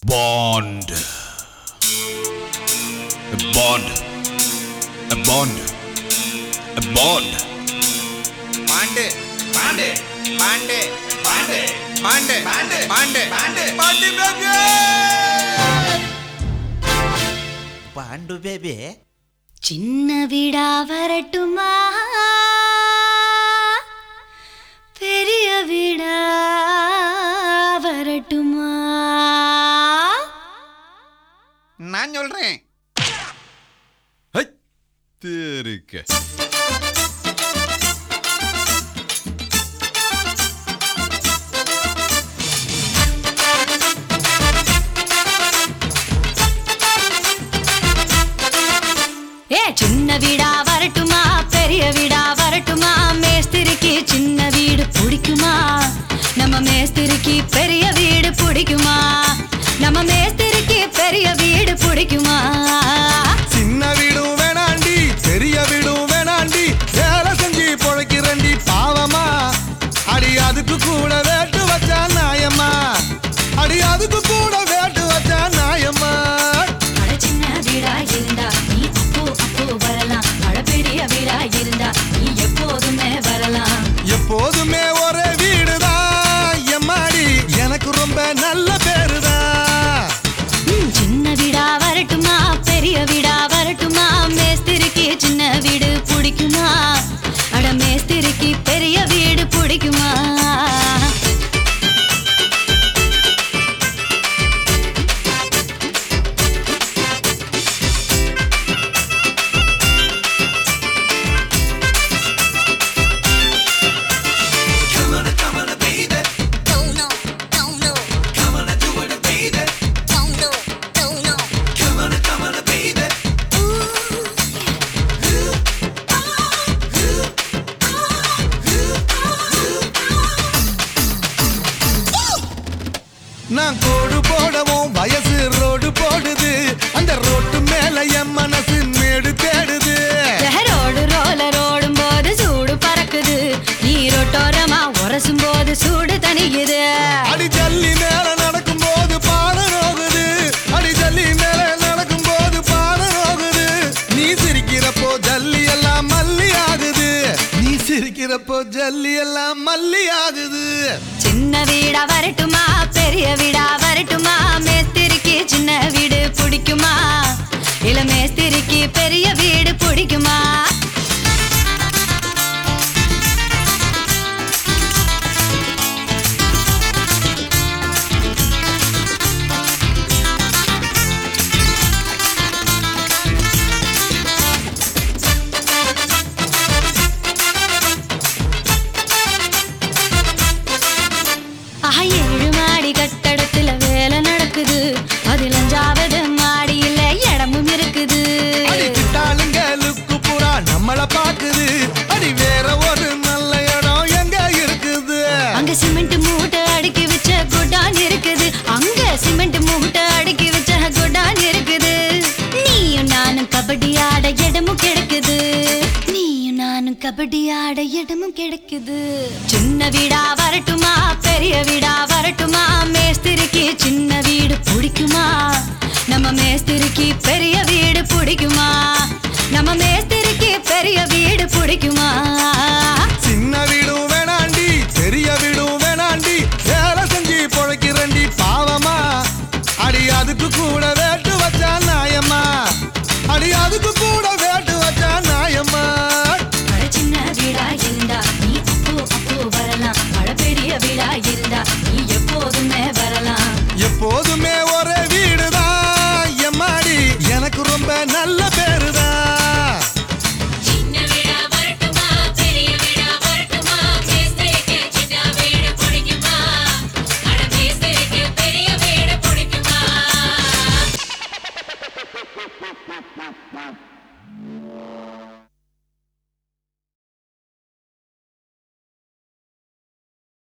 bond. A bond. A bond. A bond. Bond bond bond bond bond bond bond bond bond baby bond baby சின்ன வீடா வரட்டுமா பெரிய வீடா வரட்டுமா நான் சொல்றேன் ஹை தெருக்க ஏ சின்ன வீடா வரட்டுமா பெரிய வீடா வரட்டுமா மேஸ்திரிக்கு சின்ன வீடு பிடிக்குமா நம்ம மேஸ்திரிக்கு பெரிய வீடு பிடிக்குமா நம்ம மேஸ்திரிக்கு பெரிய வீடு பிடிக்குமா சின்ன வீடும் வேணாண்டி பெரிய வீடும் வேணாண்டி வேலை செஞ்சு பொழைக்கிறண்டி பாவமா அடி அதுக்கு கூட வேட்டு வச்சா நாயம்மா அடி அதுக்கு கூட வேட்டு வச்சா நாயம்மா அட சின்ன வீடா இருந்தா நீ அப்போ அப்போ வரலாம் அட பெரிய வீடா இருந்தா நீ எப்போதுமே வரலாம் எப்போதுமே ஒரே வீடுதான் எம்மாடி எனக்கு ரொம்ப நல்ல பேருதான் ம், சின்ன வீடா வரட்டுமா பெரிய வீடா வரட்டுமா மேஸ்திரிக்கு சின்ன வீடு பிடிக்குமா அட மேஸ்திரிக்கு பெரிய வீடு பிடிக்குமா நான் கோடு போடவும் வயசு ரோடு போடுது அந்த ரோட்டு மேல என் மனசு மேடு தேடுது ரோடு ரோலர் ஓடும் போது சூடு பறக்குது நீரோட்டோரமா உரசும் போது சூடு தணியுது அடி ஜல்லி மேல நடக்கும் போது பாட நோகுது அடி ஜல்லி மேல நடக்கும் போது பாட நோகுது நீ சிரிக்கிறப்போ ஜல்லி எல்லாம் மல்லி ஆகுது நீ சிரிக்கிறப்போ ஜல்லி எல்லாம் மல்லி ஆகுது சின்ன வீடா வரட்டுமா பெரிய வீடா வரட்டுமா மேஸ்திரிக்கு சின்ன வீடு பிடிக்குமா இல்ல மேஸ்திரிக்கு பெரிய வீடு பிடிக்குமா ஆஹா, ஏழு மாடி கட்டடத்துல வேலை நடக்குது அதில் அஞ்சாவது மாடியில இடமும் இருக்குது அடி கிட்டாளுங்க லுக்கு புறா நம்மள பாக்குது அடி வேற ஒரு நல்ல இடம் எங்க இருக்குது அங்க சிமெண்ட் மூட்டை அடுக்கி வச்ச குடான் இருக்குது அங்க சிமெண்ட் மூட்டை அடுக்கி வச்ச குடான் இருக்குது நீயும் நானும் கபடி ஆட இடமும் கிடைக்குது நீயும் நானும் கபடி ஆட இடமும் கிடைக்குது சின்ன வீடா வரட்டுமா பெரிய வீடா வரட்டுமா மேஸ்திரிக்கு சின்ன வீடு பிடிக்குமா நம்ம மேஸ்திரிக்கு பெரிய வீடு பிடிக்குமா நம்ம மேஸ்திரிக்கு பெரிய வீடு பிடிக்குமா சின்ன வீடும் வேணாண்டி பெரிய வீடும் வேணாண்டி வேலை செஞ்சு பொழைக்கிறண்டி பாவமா அடி அதுக்கு கூட வேட்டு வச்சா நாயம்மா அடி அதுக்கு கூட வேட்டு வச்சா நாயம்மா அட சின்ன வீடா இருந்தா